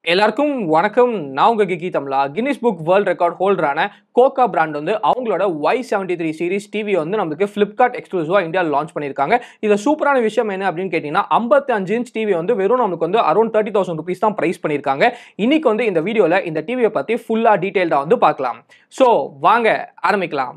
எல்லாருக்கும் வணக்கம் நான் உங்க கிக்கி தமிழா கின்னிஸ் புக் வேர்ல்ட் ரெக்கார்ட் ஹோல்டரான கோகா பிராண்ட் வந்து அவங்களோட Y seventy three series TV வந்து நம்மளுக்கு ஃப்ளிப்கார்ட் எக்ஸ்க்ளூசிவாக இந்தியாவில் லான்ச் பண்ணியிருக்காங்க இதில் சூப்பரான விஷயம் என்ன அப்படின்னு கேட்டிங்கன்னா ஐம்பத்தி அஞ்சு இன்ச் டிவி வந்து வெறும் நமக்கு வந்து அரௌண்ட் தேர்ட்டி தௌசண்ட் ருபீஸ் தான் ப்ரைஸ் பண்ணியிருக்காங்க இன்னைக்கு வந்து இந்த வீடியோவில் இந்த டிவியை பற்றி ஃபுல்லாக டீட்டெயில்டாக வந்து பார்க்கலாம் ஸோ வாங்க ஆரம்பிக்கலாம்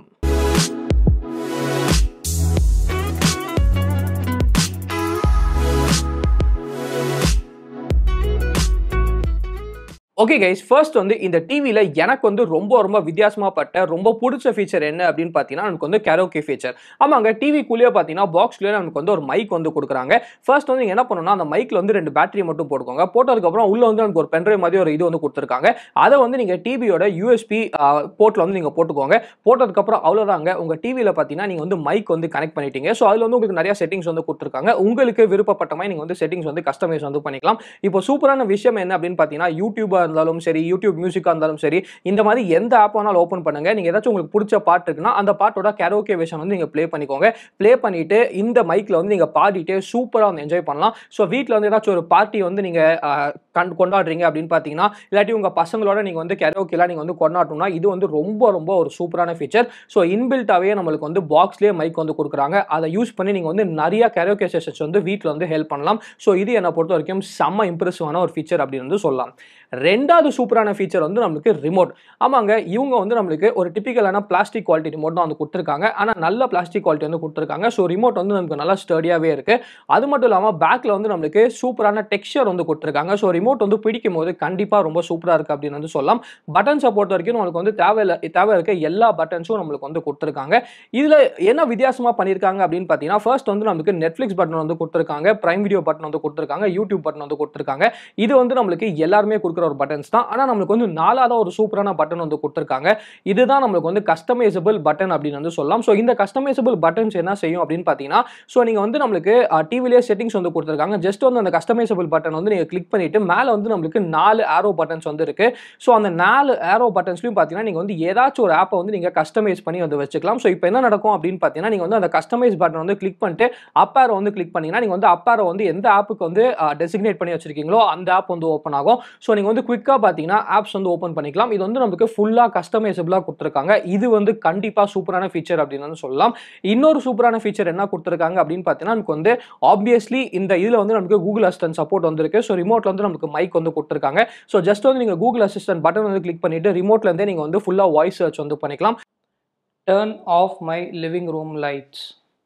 ஓகே கைஸ் ஃபர்ஸ்ட் வந்து இந்த டிவியில் எனக்கு வந்து ரொம்ப ரொம்ப வித்தியாசமாப்பட்ட ரொம்ப பிடிச்ச ஃபீச்சர் என்ன அப்படின்னு பார்த்தீங்கன்னா நமக்கு வந்து கரோக்கே ஃபீச்சர் ஆமாங்க டிவிக்குள்ளேயே பார்த்தீங்கன்னா பாக்ஸ்லேயே நமக்கு வந்து ஒரு மைக் வந்து கொடுக்குறாங்க ஃபர்ஸ்ட் வந்து நீங்கள் என்ன பண்ணணும்னா அந்த மைக்கில் வந்து ரெண்டு பேட்டரி மட்டும் போட்டுக்கோங்க போட்டதுக்கப்புறம் உள்ளே வந்து நமக்கு ஒரு பென்ட்ரைவ் மாதிரி ஒரு இது வந்து கொடுத்துருக்காங்க அதை வந்து நீங்கள் டிவியோட யூஎஸ்பி போர்ட்டில் வந்து நீங்கள் போட்டுக்கோங்க போட்டதுக்கப்புறம் அவ்வளோதாங்க உங்கள் டிவியில் பார்த்தீங்கன்னா நீங்கள் வந்து மைக் வந்து கனெக்ட் பண்ணிட்டீங்க ஸோ அதில் வந்து உங்களுக்கு நிறைய செட்டிங்ஸ் வந்து கொடுத்துருக்காங்க உங்களுக்கு விருப்பப்பட்ட மாதிரி நீங்கள் வந்து செட்டிங்ஸ் வந்து கஸ்டமைஸ் வந்து பண்ணிக்கலாம் இப்போ சூப்பரான விஷயம் என்ன அப்படின்னு பார்த்தீங்கன்னா யூடியூபாக இருந்தாலும் சரி யூடியூப் மியூசிக்காக இருந்தாலும் சரி இந்த மாதிரி எந்த ஆப் வேணாலும் ஓப்பன் பண்ணுங்க நீங்கள் ஏதாச்சும் உங்களுக்கு பிடிச்ச பாட்டு இருக்குன்னா அந்த பாட்டோட கரோக்கே வேஷன் வந்து நீங்கள் ப்ளே பண்ணிக்கோங்க ப்ளே பண்ணிட்டு இந்த மைக்கில் வந்து நீங்கள் பாடிட்டு சூப்பராக வந்து என்ஜாய் பண்ணலாம் ஸோ வீட்டில் வந்து ஏதாச்சும் ஒரு பார்ட்டி வந்து நீங்கள் கண் கொண்டாடுறீங்க அப்படின்னு பார்த்தீங்கன்னா இல்லாட்டி உங்கள் பசங்களோட நீங்கள் வந்து கரோக்கெலாம் நீங்கள் வந்து கொண்டாடணும்னா இது வந்து ரொம்ப ரொம்ப ஒரு சூப்பரான ஃபீச்சர் ஸோ இன்பில்ட்டாகவே நம்மளுக்கு வந்து பாக்ஸ்லேயே மைக் வந்து கொடுக்குறாங்க அதை யூஸ் பண்ணி நீங்கள் வந்து நிறைய கரோக்கே செஷன்ஸ் வந்து வீட்டில் வந்து ஹெல்ப் பண்ணலாம் ஸோ இது என்னை பொறுத்த வரைக்கும் செம்ம இம்ப்ரெசிவான ஒரு ஃபீச்சர் அப்படின்னு வந்து சொல்லலாம் ரெண்டாவது சூப்பரான ஃபீச்சர் வந்து நம்மளுக்கு ரிமோட் ஆமாங்க இவங்க வந்து நம்மளுக்கு ஒரு டிப்பிக்கலான பிளாஸ்டிக் குவாலிட்டி ரிமோட் தான் வந்து கொடுத்துருக்காங்க ஆனால் நல்ல பிளாஸ்டிக் குவாலிட்டி வந்து கொடுத்துருக்காங்க ஸோ ரிமோட் வந்து நமக்கு நல்லா ஸ்டடியாகவே இருக்குது அது மட்டும் இல்லாமல் பேக்கில் வந்து நம்மளுக்கு சூப்பரான டெக்ஸ்சர் வந்து கொடுத்துருக்காங்க ஸோ ரிமோட் வந்து பிடிக்கும் போது கண்டிப்பாக ரொம்ப சூப்பராக இருக்குது அப்படின்னு வந்து சொல்லலாம் பட்டன்ஸை பொறுத்த வரைக்கும் நம்மளுக்கு வந்து தேவையில்ல தேவை இருக்க எல்லா பட்டன்ஸும் நம்மளுக்கு வந்து கொடுத்துருக்காங்க இதில் என்ன வித்தியாசமாக பண்ணியிருக்காங்க அப்படின்னு பார்த்தீங்கன்னா ஃபர்ஸ்ட் வந்து நம்மளுக்கு நெட்ஃப்ளிக்ஸ் பட்டன் வந்து கொடுத்துருக்காங்க பிரைம் வீடியோ பட்டன் வந்து கொடுத்துருக்காங்க யூடியூப் பட்டன் வந்து கொடுத்துருக்காங்க இது வந்து நம்மளுக்கு எல்லாருமே கொடுக்குற ஒரு பட்டன்ஸ் தான் ஆனால் நம்மளுக்கு வந்து நாலாவது ஒரு சூப்பரான பட்டன் வந்து கொடுத்துருக்காங்க இதுதான் நம்மளுக்கு வந்து கஸ்டமைசபிள் பட்டன் அப்படின்னு வந்து சொல்லலாம் ஸோ இந்த கஸ்டமைசபிள் பட்டன்ஸ் என்ன செய்யும் அப்படின்னு பார்த்தீங்கன்னா ஸோ நீங்கள் வந்து நம்மளுக்கு டிவிலே செட்டிங்ஸ் வந்து கொடுத்துருக்காங்க ஜஸ்ட் வந்து அந்த கஸ்டமைசபிள் பட்டன் வந்து நீங்கள் கிளிக் பண்ணிட்டு மேலே வந்து நம்மளுக்கு நாலு ஆரோ பட்டன்ஸ் வந்து இருக்கு ஸோ அந்த நாலு ஆரோ பட்டன்ஸ்லையும் பார்த்தீங்கன்னா நீங்கள் வந்து ஏதாச்சும் ஒரு ஆப்பை வந்து நீங்கள் கஸ்டமைஸ் பண்ணி வந்து வச்சுக்கலாம் ஸோ இப்போ என்ன நடக்கும் அப்படின்னு பார்த்தீங்கன்னா நீங்கள் வந்து அந்த கஸ்டமைஸ் பட்டன் வந்து கிளிக் பண்ணிட்டு அப்பாரோ வந்து கிளிக் பண்ணிங்கன்னா நீங்கள் வந்து அப்பாரோ வந்து எந்த ஆப்புக்கு வந்து டெசிக்னேட் பண்ணி வச்சிருக்கீங்களோ அந்த ஆப் வந்து ஓப்பன் ஆகும் ஸோ நீங்கள் வந்து குவிக்காக பார்த்தீங்கன்னா ஆப்ஸ் வந்து ஓப்பன் பண்ணிக்கலாம் இது வந்து நமக்கு ஃபுல்லாக கஸ்டமைசபிளாக கொடுத்துருக்காங்க இது வந்து கண்டிப்பாக சூப்பரான ஃபீச்சர் அப்படின்னு வந்து சொல்லலாம் இன்னொரு சூப்பரான ஃபீச்சர் என்ன கொடுத்துருக்காங்க அப்படின்னு பார்த்தீங்கன்னா நமக்கு வந்து ஆப்வியஸ்லி இந்த இதில் வந்து நமக்கு கூகுள் அசிஸ்டன்ட் சப்போர்ட் வந்திருக்கு ஸோ ரிமோட்ல வந்து நமக்கு மைக் வந்து கொடுத்துருக்காங்க ஸோ ஜஸ்ட் வந்து நீங்கள் கூகுள் அசிஸ்டன்ட் பட்டன் வந்து கிளிக் பண்ணிட்டு ரிமோட்லேருந்தே நீங்கள் வந்து ஃபுல்லாக வாய்ஸ் சர்ச் வந்து பண்ணிக்கலாம் turn off my living room lights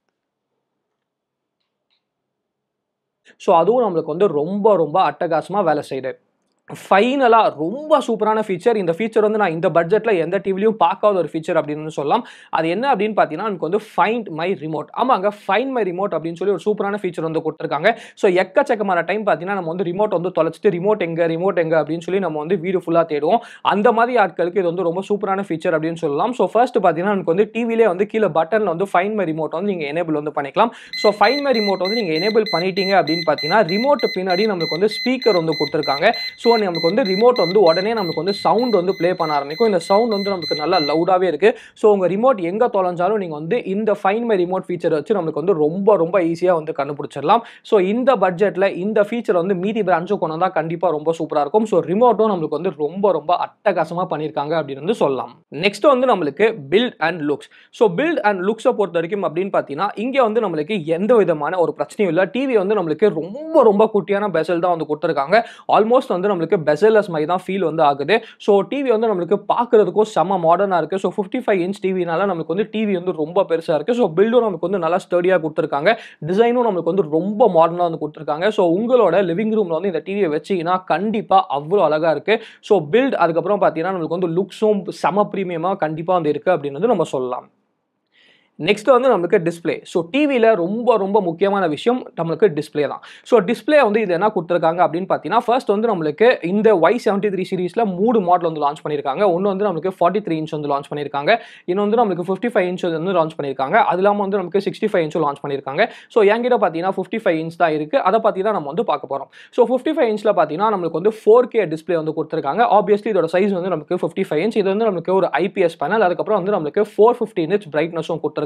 so அதுவும் நம்மளுக்கு வந்து ரொம்ப ரொம்ப அட்டகாசமாக வேலை செய்யுது ஃபைனலாக ரொம்ப சூப்பரான ஃபீச்சர் இந்த ஃபீச்சர் வந்து நான் இந்த பட்ஜெட்டில் எந்த டிவிலையும் பார்க்காத ஒரு ஃபீச்சர் அப்படின்னு சொல்லலாம் அது என்ன அப்படின்னு பார்த்தீங்கன்னா எனக்கு வந்து ஃபைண்ட் மை ரிமோட் ஆமாங்க ஃபைண்ட் மை ரிமோட் அப்படின்னு சொல்லி ஒரு சூப்பரான ஃபீச்சர் வந்து கொடுத்துருக்காங்க ஸோ எக்கச்சக்கமான டைம் பார்த்தீங்கன்னா நம்ம வந்து ரிமோட் வந்து தொலைச்சிட்டு ரிமோட் எங்கே ரிமோட் எங்கே அப்படின்னு சொல்லி நம்ம வந்து வீடு ஃபுல்லாக தேடுவோம் அந்த மாதிரி ஆட்களுக்கு இது வந்து ரொம்ப சூப்பரான ஃபீச்சர் அப்படின்னு சொல்லலாம் ஸோ ஃபர்ஸ்ட் பார்த்தீங்கன்னா எனக்கு வந்து டிவிலே வந்து கீழே பட்டனில் வந்து ஃபைன் மை ரிமோட் வந்து நீங்கள் எனேபிள் வந்து பண்ணிக்கலாம் ஸோ ஃபைன் மை ரிமோட் வந்து நீங்கள் எனேபிள் பண்ணிட்டீங்க அப்படின்னு பார்த்தீங்கன்னா ரிமோட் பின்னாடி நம்மளுக்கு வந்து ஸ்பீக்கர் வந்து கொடுத்துருக்காங்க ஸோ நமக்கு வந்து ரிமோட் வந்து உடனே நமக்கு வந்து சவுண்ட் வந்து ப்ளே பண்ண ஆரம்பிக்கும் இந்த சவுண்ட் வந்து நமக்கு நல்லா லவுடாகவே இருக்குது ஸோ உங்கள் ரிமோட் எங்கே தொலைஞ்சாலும் நீங்கள் வந்து இந்த ஃபைன் மை ரிமோட் ஃபீச்சர் வச்சு நமக்கு வந்து ரொம்ப ரொம்ப ஈஸியாக வந்து கண்டுபிடிச்சிடலாம் ஸோ இந்த பட்ஜெட்டில் இந்த ஃபீச்சர் வந்து மீதி பிரான்ச்சும் கொண்டு வந்தால் கண்டிப்பாக ரொம்ப சூப்பராக இருக்கும் ஸோ ரிமோட்டும் நம்மளுக்கு வந்து ரொம்ப ரொம்ப அட்டகாசமாக பண்ணியிருக்காங்க அப்படின்னு வந்து சொல்லலாம் நெக்ஸ்ட் வந்து நம்மளுக்கு build and looks so build and லுக்ஸை பொறுத்த வரைக்கும் அப்படின்னு பார்த்தீங்கன்னா இங்கே வந்து நம்மளுக்கு எந்த விதமான ஒரு பிரச்சனையும் இல்லை டிவி வந்து நம்மளுக்கு ரொம்ப ரொம்ப குட்டியான பெசல் தான் வந்து கொடுத்துருக்காங்க ஆல்மோஸ்ட் வந்து நம்மளுக்கு பெசல்லஸ் மாதிரி தான் ஃபீல் வந்து ஆகுது ஸோ டிவி வந்து நம்மளுக்கு பார்க்குறதுக்கும் செம்ம மாடர்னாக இருக்குது ஸோ ஃபிஃப்டி ஃபைவ் இன்ச் டிவினால நமக்கு வந்து டிவி வந்து ரொம்ப பெருசாக இருக்குது ஸோ பில்டும் நமக்கு வந்து நல்லா ஸ்டடியாக கொடுத்துருக்காங்க டிசைனும் நமக்கு வந்து ரொம்ப மாடர்னாக வந்து கொடுத்துருக்காங்க ஸோ உங்களோட லிவிங் ரூமில் வந்து இந்த டிவியை வச்சிங்கன்னா கண்டிப்பாக அவ்வளோ அழகாக இருக்குது ஸோ பில்ட் அதுக்கப்புறம் பார்த்தீங்கன்னா நம்மளுக்கு வந்து லுக்ஸும் செம ப்ரீமியமாக கண்டிப்பாக வந்து இருக்குது அப்படின்னு நம்ம சொல்லலாம் நெக்ஸ்ட் வந்து நம்மளுக்கு டிஸ்பிளே ஸோ டிவியில் ரொம்ப ரொம்ப முக்கியமான விஷயம் நம்மளுக்கு டிஸ்பிளே தான் ஸோ டிஸ்பிளே வந்து இது என்ன கொடுத்துருக்காங்க அப்படின்னு பார்த்தீங்கன்னா ஃபர்ஸ்ட் வந்து நம்மளுக்கு இந்த ஒய் செவன்ட்டி த்ரீ சீரிஸில் மூணு மாடல் வந்து லான்ச் பண்ணியிருக்காங்க ஒன்று வந்து நம்மளுக்கு ஃபார்ட்டி த்ரீ இன்ச் வந்து லான்ச் பண்ணியிருக்காங்க இன்னும் வந்து நம்மளுக்கு ஃபிஃப்டி ஃபைவ் இன்ச் வந்து லான்ச் பண்ணியிருக்காங்க அது இல்லாமல் வந்து நமக்கு சிக்ஸ்டி ஃபைவ் இன்ச்சும் லான்ச் பண்ணியிருக்காங்க ஸோ என்கிட்ட பார்த்தீங்கன்னா ஃபிஃப்டி ஃபைவ் இன்ச் தான் இருக்குது அதை பற்றி தான் நம்ம வந்து பார்க்க போகிறோம் ஸோ ஃபிஃப்டி ஃபைவ் இன்ச்சில் பார்த்தீங்கன்னா நம்மளுக்கு வந்து ஃபோர் கே டிஸ்பிளே வந்து கொடுத்துருக்காங்க ஆப்வியஸ்லி இதோட சைஸ் வந்து நமக்கு ஃபிஃப்டி ஃபைவ் இன்ச் இது வந்து நமக்கு ஒரு ஐபிஎஸ் பேனல் அதுக்கப்புறம் வந்து நம்மளுக்கு ஃபோர் ஃபிஃப்டி இன்ச் பிரைட்னஸும் கொடுத்துருக்காங்க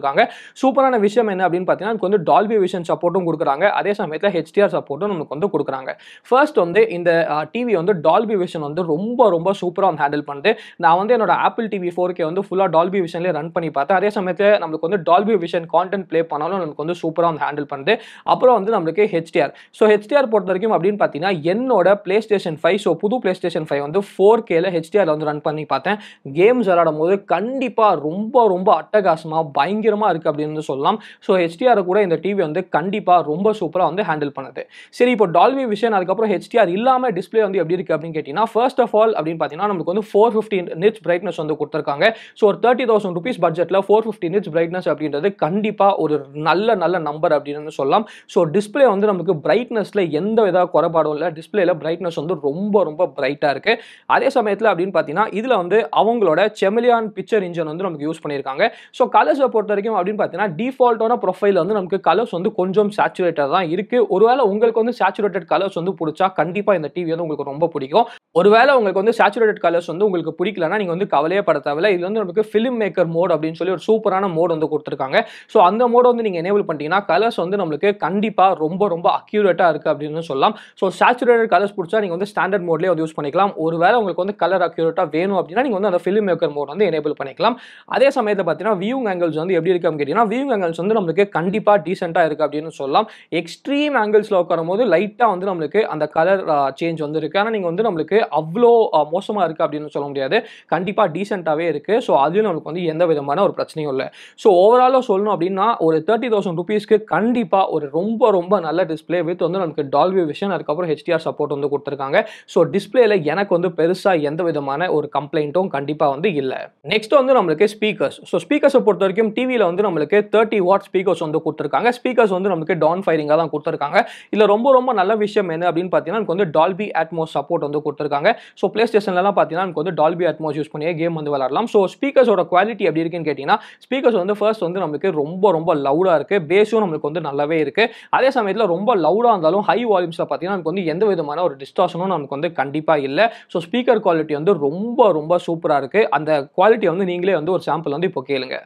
கொடுத்துருக்காங்க சூப்பரான விஷயம் என்ன அப்படின்னு பார்த்தீங்கன்னா நமக்கு வந்து டால்பி விஷன் சப்போர்ட்டும் கொடுக்குறாங்க அதே சமயத்தில் ஹெச்டிஆர் சப்போர்ட்டும் நமக்கு வந்து கொடுக்குறாங்க ஃபர்ஸ்ட் வந்து இந்த டிவி வந்து டால்பி விஷன் வந்து ரொம்ப ரொம்ப சூப்பராக வந்து ஹேண்டில் பண்ணுது நான் வந்து என்னோட ஆப்பிள் டிவி ஃபோர் கே வந்து ஃபுல்லாக டால்பி விஷன்லேயே ரன் பண்ணி பார்த்தேன் அதே சமயத்தில் நம்மளுக்கு வந்து டால்பி விஷன் கான்டென்ட் ப்ளே பண்ணாலும் நமக்கு வந்து சூப்பராக வந்து ஹேண்டில் பண்ணுது அப்புறம் வந்து நம்மளுக்கு ஹெச்டிஆர் ஸோ ஹெச்டிஆர் பொறுத்த வரைக்கும் அப்படின்னு பார்த்தீங்கன்னா என்னோட பிளே ஸ்டேஷன் ஃபைவ் ஸோ புது பிளே ஸ்டேஷன் ஃபைவ் வந்து ஃபோர் கேல ஹெச்டிஆர் வந்து ரன் பண்ணி பார்த்தேன் கேம்ஸ் விளாடும் போது கண்டிப்பாக ரொம்ப ரொம்ப அட்டகாசமாக பயங்கரமாக இருக்குது அப்படின்னு வந்து சொல்லலாம் ஸோ ஹெச்டிஆர் கூட இந்த டிவி வந்து கண்டிப்பாக ரொம்ப சூப்பராக வந்து ஹேண்டில் பண்ணுது சரி இப்போ டால்பி விஷன் அதுக்கப்புறம் ஹெச்டிஆர் இல்லாமல் டிஸ்பிளே வந்து எப்படி இருக்குது அப்படின்னு கேட்டிங்கன்னா ஃபர்ஸ்ட் ஆஃப் ஆல் அப்படின்னு பார்த்தீங்கன்னா நமக்கு வந்து ஃபோர் ஃபிஃப்டி நிட்ஸ் பிரைட்னஸ் வந்து கொடுத்துருக்காங்க ஸோ ஒரு தேர்ட்டி தௌசண்ட் ருபீஸ் பட்ஜெட்டில் ஃபோர் ஃபிஃப்டி நிட்ஸ் பிரைட்னஸ் அப்படின்றது கண்டிப்பாக ஒரு நல்ல நல்ல நம்பர் அப்படின்னு சொல்லலாம் ஸோ டிஸ்பிளே வந்து நமக்கு பிரைட்னஸில் எந்த வித குறைபாடும் இல்லை டிஸ்பிளேல பிரைட்னஸ் வந்து ரொம்ப ரொம்ப பிரைட்டாக இருக்குது அதே சமயத்தில் அப்படின்னு பார்த்தீங்கன்னா இதில் வந்து அவங்களோட செமிலியான் பிக்சர் இன்ஜின் வந்து நமக்கு யூஸ் பண்ணியிருக்காங்க ஸோ கலர்ஸை பொறுத்த வரைக்கும் அப்படின்னு பார்த்தீங்கன்னா டிஃபால்ட்டான ப்ரொஃபைல் வந்து நமக்கு கலர்ஸ் வந்து கொஞ்சம் சேச்சுரேட்டட் தான் இருக்குது ஒருவேளை உங்களுக்கு வந்து சேச்சுரேட்டட் கலர்ஸ் வந்து பிடிச்சா கண்டிப்பாக இந்த டிவி வந்து உங்களுக்கு ரொம்ப பிடிக்கும் ஒருவேளை உங்களுக்கு வந்து சேச்சுரேட்டட் கலர்ஸ் வந்து உங்களுக்கு பிடிக்கலன்னா நீங்கள் வந்து கவலையே பட தேவையில்ல இது வந்து நமக்கு ஃபிலிம் மேக்கர் மோட் அப்படின்னு சொல்லி ஒரு சூப்பரான மோட் வந்து கொடுத்துருக்காங்க ஸோ அந்த மோட் வந்து நீங்கள் எனேபிள் பண்ணிட்டீங்கன்னா கலர்ஸ் வந்து நம்மளுக்கு கண்டிப்பாக ரொம்ப ரொம்ப அக்யூரேட்டாக இருக்குது அப்படின்னு சொல்லலாம் ஸோ சேச்சுரேட்டட் கலர்ஸ் பிடிச்சா நீங்கள் வந்து ஸ்டாண்டர்ட் மோட்லேயே வந்து யூஸ் பண்ணிக்கலாம் ஒருவேளை உங்களுக்கு வந்து கலர் அக்யூரேட்டாக வேணும் அப்படின்னா நீங்கள் வந்து அந்த ஃபிலிம் மேக்கர் மோட் வந்து எனேபிள் பண்ணிக்கலாம் அதே சமயத்தில் பார்த்தீங்கன்னா வியூங் ஆங்கிள்ஸ் வந்து எப்படி இருக்கு அப்படின்னு கேட்டிங்கன்னா வியூங் ஆங்கிள்ஸ் வந்து நம்மளுக்கு கண்டிப்பாக டீசெண்டாக இருக்குது அப்படின்னு சொல்லலாம் எக்ஸ்ட்ரீம் ஆங்கிள்ஸில் உட்காரும் போது லைட்டாக வந்து நம்மளுக்கு அந்த கலர் சேஞ்ச் வந்து இருக்குது ஆனால் நீங்கள் வந்து நம்மளுக்கு அவ்வளோ மோசமாக இருக்குது அப்படின்னு சொல்ல முடியாது கண்டிப்பாக டீசெண்டாகவே இருக்குது ஸோ அதுவும் நம்மளுக்கு வந்து எந்த விதமான ஒரு பிரச்சனையும் இல்லை ஸோ ஓவராலாக சொல்லணும் அப்படின்னா ஒரு தேர்ட்டி தௌசண்ட் ருபீஸ்க்கு கண்டிப்பாக ஒரு ரொம்ப ரொம்ப நல்ல டிஸ்பிளே வித் வந்து நமக்கு டால்வி விஷன் அதுக்கப்புறம் ஹெச்டிஆர் சப்போர்ட் வந்து கொடுத்துருக்காங்க ஸோ டிஸ்பிளேல எனக்கு வந்து பெருசாக எந்த விதமான ஒரு கம்ப்ளைண்ட்டும் கண்டிப்பாக வந்து இல்லை நெக்ஸ்ட் வந்து நம்மளுக்கு ஸ்பீக்கர்ஸ் ஸோ ஸ்பீக்கர்ஸை பொறுத்த வரைக்கும் டிவியில் வந்து நம்மளுக்கு தேர்ட்டி வாட் ஸ்பீக்கர்ஸ் வந்து கொடுத்துருக்காங்க ஸ்பீக்கர்ஸ் வந்து நமக்கு டான் ஃபைரிங்காக தான் கொடுத்துருக்காங்க இதில் ரொம்ப ரொம்ப நல்ல விஷயம் என்ன அப்படின்னு பார்த்தீங்கன்னா எனக்கு வந்து டால்பி அட்மோஸ் சப்போர்ட் வந்து கொடுத்துருக்காங்க ஸோ பிளே ஸ்டேஷன்லாம் பார்த்தீங்கன்னா எனக்கு வந்து டால்பி அட்மோஸ் யூஸ் பண்ணியே கேம் வந்து விளாடலாம் ஸோ ஸ்பீக்கர்ஸோட குவாலிட்டி எப்படி இருக்குன்னு கேட்டிங்கன்னா ஸ்பீக்கர்ஸ் வந்து ஃபர்ஸ்ட் வந்து நமக்கு ரொம்ப ரொம்ப லவுடாக இருக்குது பேஸும் நம்மளுக்கு வந்து நல்லாவே இருக்குது அதே சமயத்தில் ரொம்ப லவுடாக இருந்தாலும் ஹை வால்யூம்ஸில் பார்த்தீங்கன்னா நமக்கு வந்து எந்த விதமான ஒரு டிஸ்டார்ஷனும் நமக்கு வந்து கண்டிப்பாக இல்லை ஸோ ஸ்பீக்கர் குவாலிட்டி வந்து ரொம்ப ரொம்ப சூப்பராக இருக்குது அந்த குவாலிட்டி வந்து நீங்களே வந்து ஒரு சாம்பிள் வந்து இப்போ கேளுங்க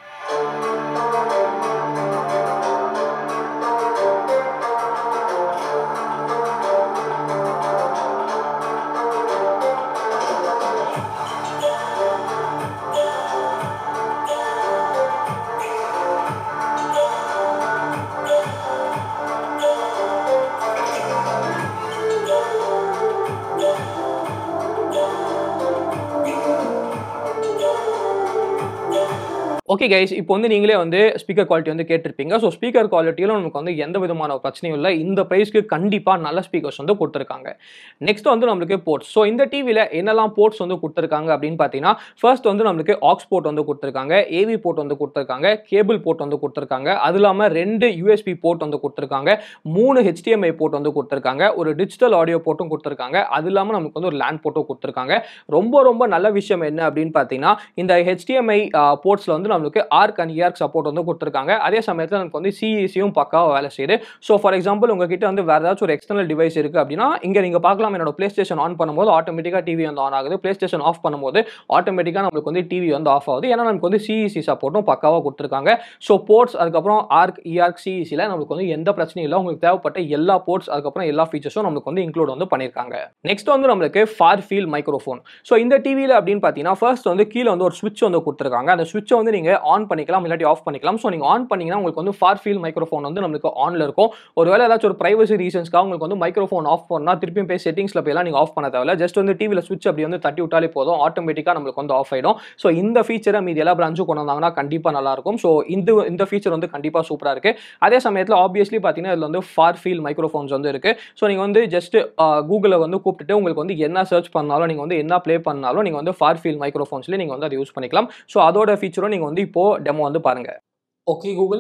ஓகே கைஸ் இப்போ வந்து நீங்களே வந்து ஸ்பீக்கர் குவாலிட்டி வந்து கேட்டிருப்பீங்க ஸோ ஸ்பீக்கர் குவாலிட்டியில் நமக்கு வந்து எந்த விதமான ஒரு பிரச்சனையும் இல்லை இந்த ப்ரைஸ்க்கு கண்டிப்பாக நல்ல ஸ்பீக்கர்ஸ் வந்து கொடுத்துருக்காங்க நெக்ஸ்ட் வந்து நம்மளுக்கு போர்ட்ஸ் ஸோ இந்த டிவியில் என்னெல்லாம் போர்ட்ஸ் வந்து கொடுத்துருக்காங்க அப்படின்னு பார்த்தீங்கன்னா ஃபர்ஸ்ட் வந்து நம்மளுக்கு ஆக்ஸ் போர்ட் வந்து கொடுத்துருக்காங்க ஏவி போர்ட் வந்து கொடுத்துருக்காங்க கேபிள் போர்ட் வந்து கொடுத்துருக்காங்க அது இல்லாமல் ரெண்டு யூஎஸ்பி போர்ட் வந்து கொடுத்துருக்காங்க மூணு ஹெச்டிஎம்ஐ போர்ட் வந்து கொடுத்துருக்காங்க ஒரு டிஜிட்டல் ஆடியோ போர்ட்டும் கொடுத்துருக்காங்க அது இல்லாமல் நமக்கு வந்து ஒரு லேண்ட் போர்ட்டும் கொடுத்துருக்காங்க ரொம்ப ரொம்ப நல்ல விஷயம் என்ன அப்படின்னு பார்த்தீங்கன்னா இந்த ஹெச்டிஎம்ஐ போர்ட்ஸில் வந்து நம்மளுக்கு ஆர்க் அண்ட் இஆர்க் சப்போர்ட் வந்து கொடுத்துருக்காங்க அதே சமயத்தில் நமக்கு வந்து சிஇசியும் பக்காவாக வேலை செய்யுது ஸோ ஃபார் எக்ஸாம்பிள் உங்ககிட்ட வந்து வேறு ஏதாச்சும் ஒரு எக்ஸ்டர்னல் டிவைஸ் இருக்குது அப்படின்னா இங்கே நீங்கள் பார்க்கலாம் என்னோட ப்ளே ஸ்டேஷன் ஆன் பண்ணும்போது ஆட்டோமேட்டிக்காக டிவி வந்து ஆன் ஆகுது ப்ளே ஸ்டேஷன் ஆஃப் பண்ணும்போது ஆட்டோமேட்டிக்காக நம்மளுக்கு வந்து டிவி வந்து ஆஃப் ஆகுது ஏன்னா நமக்கு வந்து சிஇசி சப்போர்ட்டும் பக்காவாக கொடுத்துருக்காங்க ஸோ போர்ட்ஸ் அதுக்கப்புறம் ஆர்க் இஆர்க் சிஇசியில் நம்மளுக்கு வந்து எந்த பிரச்சனையும் இல்லை உங்களுக்கு தேவைப்பட்ட எல்லா போர்ட்ஸ் அதுக்கப்புறம் எல்லா ஃபீச்சர்ஸும் நம்மளுக்கு வந்து இன்க்ளூட் வந்து பண்ணியிருக்காங்க நெக்ஸ்ட் வந்து நம்மளுக்கு ஃபார் ஃபீல் மைக்ரோஃபோன் ஸோ இந்த டிவியில் அப்படின்னு பார்த்தீங்கன்னா ஃபர்ஸ்ட் வந்து கீழே வந்து ஒரு ஸ்விட்ச் வந்து கொடுத்துருக்காங்க அந்த ஸ்விட்சை வந்து நீங்கள் ஆன் பண்ணிக்கலாம் இல்லாட்டி ஆஃப் பண்ணிக்கலாம் ஸோ நீங்கள் ஆன் பண்ணீங்கன்னா உங்களுக்கு வந்து ஃபார் ஃபீல் மைக்ரோஃபோன் வந்து நம்மளுக்கு ஆனில் இருக்கும் ஒருவேளை ஏதாச்சும் ஒரு ப்ரைவசி ரீசன்ஸ்க்காக உங்களுக்கு வந்து மைக்ரோஃபோன் ஆஃப் பண்ணால் திருப்பியும் போய் செட்டிங்ஸில் போயெல்லாம் நீங்கள் ஆஃப் பண்ண தேவையில்ல ஜஸ்ட் வந்து டிவியில் ஸ்விட்ச் அப்படி வந்து தட்டி விட்டாலே போதும் ஆட்டோமேட்டிக்காக நம்மளுக்கு வந்து ஆஃப் ஆகிடும் ஸோ இந்த ஃபீச்சரை மீதி எல்லா பிரான்ச்சும் கொண்டு வந்தாங்கன்னா கண்டிப்பாக நல்லாயிருக்கும் ஸோ இந்த இந்த ஃபீச்சர் வந்து கண்டிப்பாக சூப்பராக இருக்குது அதே சமயத்தில் ஆப்வியஸ்லி பார்த்தீங்கன்னா இதில் வந்து ஃபார் ஃபீல் மைக்ரோஃபோன்ஸ் வந்து இருக்குது ஸோ நீங்கள் வந்து ஜஸ்ட் கூகுளில் வந்து கூப்பிட்டுட்டு உங்களுக்கு வந்து என்ன சர்ச் பண்ணாலும் நீங்கள் வந்து என்ன ப்ளே பண்ணாலும் நீங்கள் வந்து ஃபார் ஃபீல் மைக்ரோஃபோன்ஸ்லேயே நீங்கள் வந்து அதை யூஸ் பண்ணிக்கலாம் ஸோ அதோட ஃபீச்சரும் நீங்கள் வந்து இப்போ டெமோ வந்து பாருங்கள் okay Google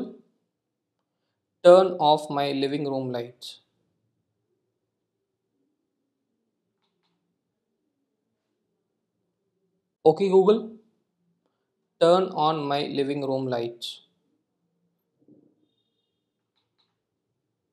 turn off my living room lights okay Google turn on my living room lights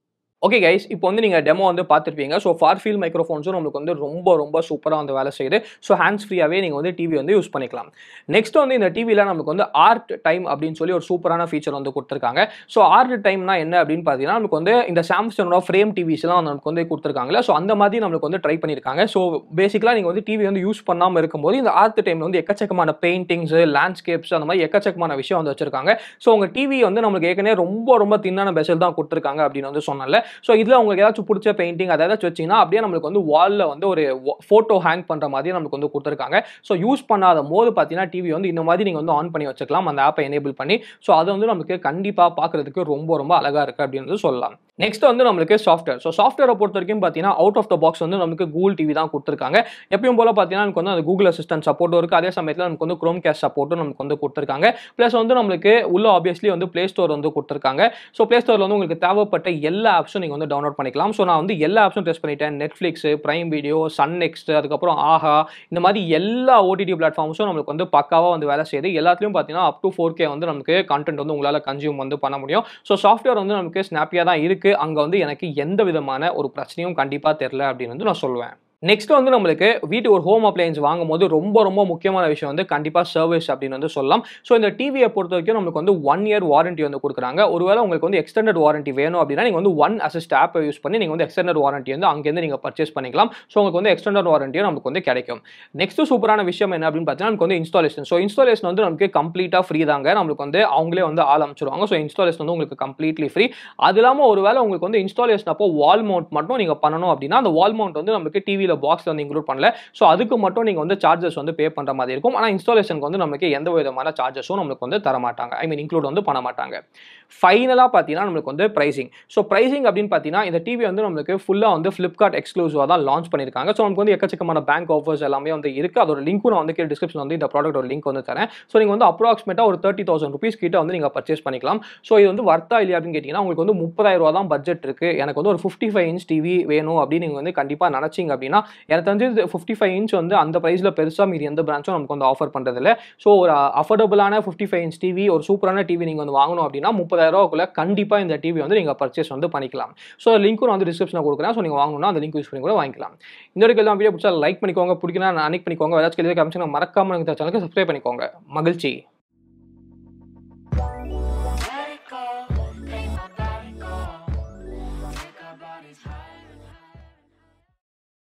okay guys இப்போ வந்து நீங்கள் டெமோ வந்து பார்த்துருப்பீங்க ஸோ ஃபார் ஃபீல் மைக்ரோஃபோன்ஸும் நம்மளுக்கு வந்து ரொம்ப ரொம்ப சூப்பராக வந்து வேலை செய்யுது ஸோ ஹேண்ட்ஸ் ஃப்ரீயாகவே நீங்கள் வந்து டிவி வந்து யூஸ் பண்ணிக்கலாம் நெக்ஸ்ட் வந்து இந்த டிவியில் நமக்கு வந்து ஆர்ட் டைம் அப்படின்னு சொல்லி ஒரு சூப்பரான ஃபீச்சர் வந்து கொடுத்துருக்காங்க ஸோ ஆர்ட் டைம்னா என்ன அப்படின்னு பார்த்தீங்கன்னா நமக்கு வந்து இந்த சாம்சங்கோட ஃப்ரேம் டிவிஸ்லாம் நமக்கு வந்து கொடுத்துருக்காங்களே ஸோ அந்த மாதிரி நம்மளுக்கு வந்து ட்ரை பண்ணியிருக்காங்க ஸோ பேசிக்கலாக நீங்கள் வந்து டிவி வந்து யூஸ் பண்ணாமல் இருக்கும்போது இந்த ஆர்ட் டைமில் வந்து எக்கச்சக்கமான பெயிண்டிங்ஸ் லேண்ட்ஸ்கேப்ஸ் அந்த மாதிரி எக்கச்சக்கமான விஷயம் வந்து வச்சிருக்காங்க ஸோ உங்கள் டிவி வந்து நம்மளுக்கு ஏற்கனவே ரொம்ப ரொம்ப தின்னான பெசல் தான் கொடுத்துருக்காங்க அப்படின்னு வந்து சொன்னல ஸோ இதில் உங்களுக்கு ஏதாச்சும் பிடிச்ச பெயிண்டிங் அதை ஏதாச்சும் வச்சிங்கன்னா அப்படியே நம்மளுக்கு வந்து வாலில் வந்து ஒரு ஃபோட்டோ ஹேங் பண்ணுற மாதிரி நம்மளுக்கு வந்து கொடுத்துருக்காங்க ஸோ யூஸ் பண்ணாத போது பார்த்தீங்கன்னா டிவி வந்து இந்த மாதிரி நீங்கள் வந்து ஆன் பண்ணி வச்சுக்கலாம் அந்த ஆப்பை எனேபிள் பண்ணி ஸோ அது வந்து நமக்கு கண்டிப்பாக பார்க்குறதுக்கு ரொம்ப ரொம்ப அழகாக இருக்குது அப்படின்னு சொல்லலாம் நெக்ஸ்ட் வந்து நம்மளுக்கு சாஃப்ட்வேர் ஸோ சாஃப்ட்வேரை பொறுத்த வரைக்கும் பார்த்தீங்கன்னா அவுட் ஆஃப் த பாக்ஸ் வந்து நமக்கு கூகுள் டிவி தான் கொடுத்துருக்காங்க எப்பயும் போல பார்த்தீங்கன்னா நமக்கு வந்து அந்த கூகுள் அசிஸ்டன்ட் சப்போர்ட்டும் இருக்குது அதே சமயத்தில் நமக்கு வந்து க்ரோம் கேஸ் சப்போர்ட்டும் நமக்கு வந்து கொடுத்துருக்காங்க ப்ளஸ் வந்து நம்மளுக்கு உள்ள ஆப்வியஸ்லி வந்து ப்ளே ஸ்டோர் வந்து கொடுத்துருக்காங்க ஸோ ப்ளே ஸ்டோரில் வந்து உங்களுக்கு தேவைப்பட்ட எல்லா ஆப்ஸும் நீங்கள் வந்து டவுன்லோட் பண்ணிக்கலாம் ஸோ நான் வந்து எல்லா ஆப்ஸும் டெஸ்ட் பண்ணிட்டேன் Netflix Prime video Sun next அதுக்கப்புறம் ஆஹா இந்த மாதிரி எல்லா ஓடிடி பிளாட்ஃபார்ம்ஸும் நம்மளுக்கு வந்து பக்காவாக வந்து வேலை செய்யுது எல்லாத்துலையும் பார்த்தீங்கன்னா அப் டு ஃபோர் கே வந்து நமக்கு கண்டென்ட் வந்து உங்களால் கன்சியூம் வந்து பண்ண முடியும் ஸோ சாஃப்ட்வேர் வந்து நமக்கு ஸ்னாப்பியாக தான் இருக்குது அங்கே வந்து எனக்கு எந்த விதமான ஒரு பிரச்சனையும் கண்டிப்பாக தெரில அப்படின்னு வந்து நான் சொல்லுவேன் நெக்ஸ்ட் வந்து நம்மளுக்கு வீட்டு ஒரு ஹோம் அப்ளையன்ஸ் வாங்கும் போது ரொம்ப ரொம்ப முக்கியமான விஷயம் வந்து கண்டிப்பாக சர்வீஸ் அப்படின்னு வந்து சொல்லலாம் ஸோ இந்த டிவியை பொறுத்த வரைக்கும் நமக்கு வந்து ஒன் இயர் வாரண்டி வந்து கொடுக்குறாங்க ஒருவேளை உங்களுக்கு வந்து எக்ஸ்டெண்டட் வாரண்டி வேணும் அப்படின்னா நீங்கள் வந்து ஒன் அசிஸ்ட் ஆப்பை யூஸ் பண்ணி நீங்கள் வந்து எக்ஸ்டெண்டட் வாரண்டி வந்து அங்கேருந்து நீங்கள் பர்ச்சேஸ் பண்ணிக்கலாம் ஸோ உங்களுக்கு வந்து எக்ஸ்டெண்டட் வாரண்டியும் நமக்கு வந்து கிடைக்கும் நெக்ஸ்ட் சூப்பரான விஷயம் என்ன அப்படின்னு பார்த்தீங்கன்னா நமக்கு வந்து இன்ஸ்டாலேஷன் ஸோ இன்ஸ்டாலேஷன் வந்து நமக்கு கம்ப்ளீட்டாக ஃப்ரீ தாங்க நம்மளுக்கு வந்து அவங்களே வந்து ஆள் அமைச்சிருவாங்க ஸோ இன்ஸ்டாலேஷன் வந்து உங்களுக்கு கம்ப்ளீட்லி ஃப்ரீ அது இல்லாமல் ஒருவேளை உங்களுக்கு வந்து இன்ஸ்டாலேஷன் அப்போ வால் மவுண்ட் மட்டும் நீங்கள் பண்ணணும் அப்படின்னா அந்த வால் மவுண்ட் வந்து நமக்கு டிவியில் பாக்ஸில் வந்து இன்க்ளூட் பண்ணல ஸோ அதுக்கு மட்டும் நீங்கள் வந்து சார்ஜஸ் வந்து பே பண்ணுற மாதிரி இருக்கும் ஆனால் இன்ஸ்டாலேஷனுக்கு வந்து நமக்கு எந்த விதமான சார்ஜஸும் நம்மளுக்கு வந்து தர மாட்டாங்க ஐ மீன் இன்க்ளூட் வந்து பண்ண மாட்டாங்க ஃபைனலாக பார்த்தீங்கன்னா நம்மளுக்கு வந்து ப்ரைசிங் ஸோ ப்ரைசிங் அப்படின்னு பார்த்தீங்கன்னா இந்த டிவி வந்து நம்மளுக்கு ஃபுல்லாக வந்து ஃப்ளிப்கார்ட் எக்ஸ்க்ளூசிவாக தான் லான்ச் பண்ணியிருக்காங்க ஸோ நமக்கு வந்து எக்கச்சக்கமான பேங்க் ஆஃபர்ஸ் எல்லாமே வந்து இருக்குது அதோட லிங்க்கும் நான் வந்து கீழே டிஸ்கிரிப்ஷன் வந்து இந்த ப்ராடக்ட் ஒரு லிங்க் வந்து தரேன் ஸோ நீங்கள் வந்து அப்ராக்சிமேட்டாக ஒரு தேர்ட்டி தௌசண்ட் ருபீஸ் கிட்ட வந்து நீங்கள் பர்ச்சேஸ் பண்ணிக்கலாம் ஸோ இது வந்து வர்த்தா இல்லையா அப்படின்னு கேட்டிங்கன்னா உங்களுக்கு வந்து முப்பதாயிரம் ரூபா தான் பட்ஜெட் இருக்குது எனக்கு வந்து ஒரு ஃபிஃப்டி ஃபைவ் இன்ச் டிவி வேணும் அப்படின்னு நீங்கள் வந்து கண்டிப்பாக நினச்சிங்க அப்படின்னா எனக்கு தெரிஞ்சு ஃபிஃப்டி ஃபைவ் இன்ச் வந்து அந்த ப்ரைஸில் பெருசாக மீறி எந்த பிரான்ச்சும் நமக்கு வந்து ஆஃபர் பண்ணுறதில்ல ஸோ ஒரு அஃபோர்டபுளான ஃபிஃப்டி ஃபைவ் இன்ச் டிவி ஒரு சூப்பரான டிவி நீங்கள் வந்து வாங்கணும் அப்படின்னா முப்பதாயிரம் ரூபாக்குள்ள கண்டிப்பாக இந்த டிவி வந்து நீங்கள் பர்ச்சேஸ் வந்து பண்ணிக்கலாம் ஸோ லிங்க்கும் நான் வந்து டிஸ்கிரிப்ஷனில் கொடுக்குறேன் ஸோ நீங்கள் வாங்கணும்னா அந்த லிங்க் யூஸ் பண்ணி கூட வாங்கிக்கலாம் இந்த வரைக்கும் எல்லாம் வீடியோ பிடிச்சா லைக் பண்ணிக்கோங்க பிடிக்கணும் அனைக் பண்ணிக்கோங்க ஏதாச்சும் கேள்வி காமிச்சு மறக்காம எனக்கு சேனலுக்கு சப்ஸ்கிரைப் பண்ணிக்கோங்க மகிழ்ச்சி